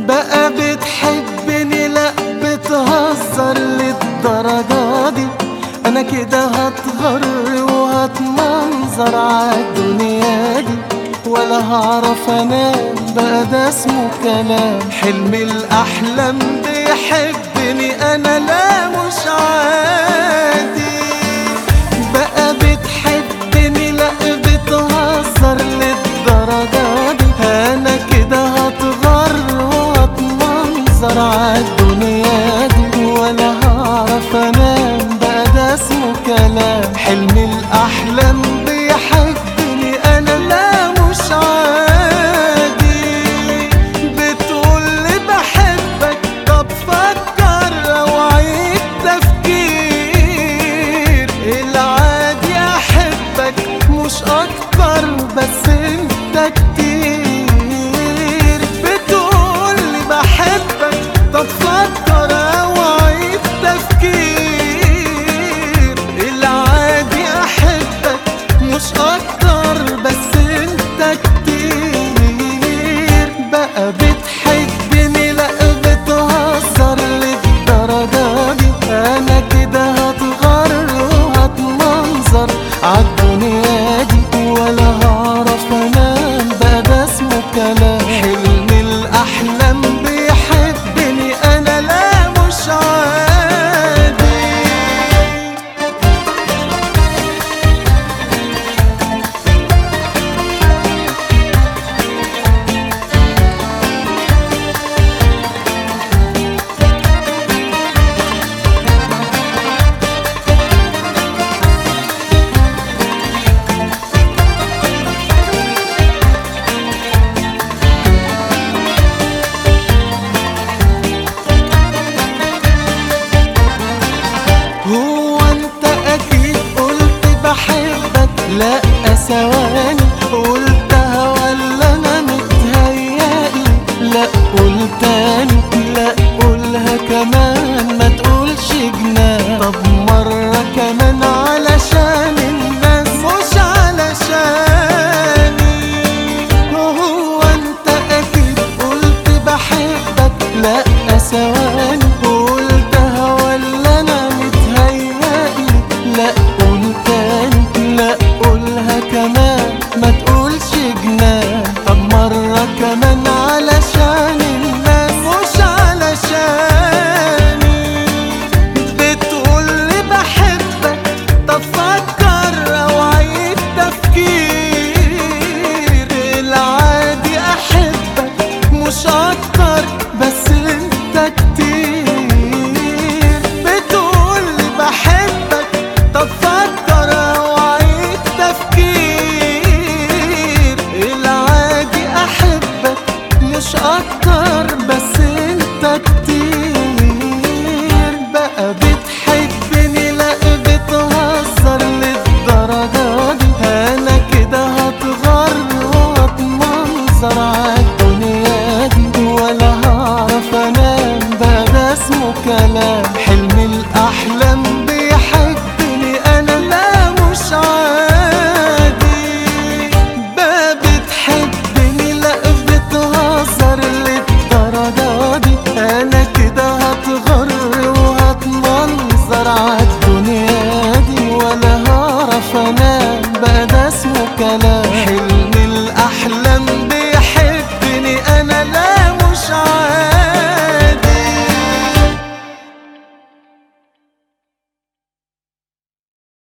بقى بتحبني لا بتهزر للدرجة دي انا كده هتغر وهتمنظر عالدنيا دي ولا هعرف انام بقى ده اسمه كلام حلم الاحلام بيحبني انا لا مش عادي بقى بتحبني لا بتهزر للدرجة دي انا كده هتغر وهتمنظر عالدنيا دي ولا هعرف انام بقى ده اسمه كلام حلم الاحلام بيحبني انا لا مش عادي بتقولي بحبك طب فكر او عيد تفكير العادي احبك مش اكتر بس انت كتير بتقولي بحبك طب فكر او عيد تفكير العادي احبك مش اكتر بس انت كتير بقى بتحبني لا بتهزر للدرجة دي انا كده هتغر وهتمنظر عالدنيا دي ولا هعرف انام بقى ده اسمه كلام حلم الاحلام بيحبني انا لا مش عادي هو انت اكيد قلت بحبك لا ثواني قلتها ولا انا متهيألي لا قول تاني لا قولها كمان ما تقولش جنان طب مرة كمان علشان الناس مش علشاني هو انت اكيد قلت بحبك لا ثواني قلتها ولا انا متهيألي لا قول تاني لا قولها كمان ما تقولش جنان طب مرة كمان علشان الناس مش علشاني بتقولي بحبك طب فكر او عيد تفكير العادي احبك مش اكتر بس انت كتير بتقولي بحبك طب فكر او عيد تفكير العادي احبك مش اكتر بس انت كتير بقى بتحبني لا بتهزر للدرجة دي انا كده هتغر واتمنظر عادي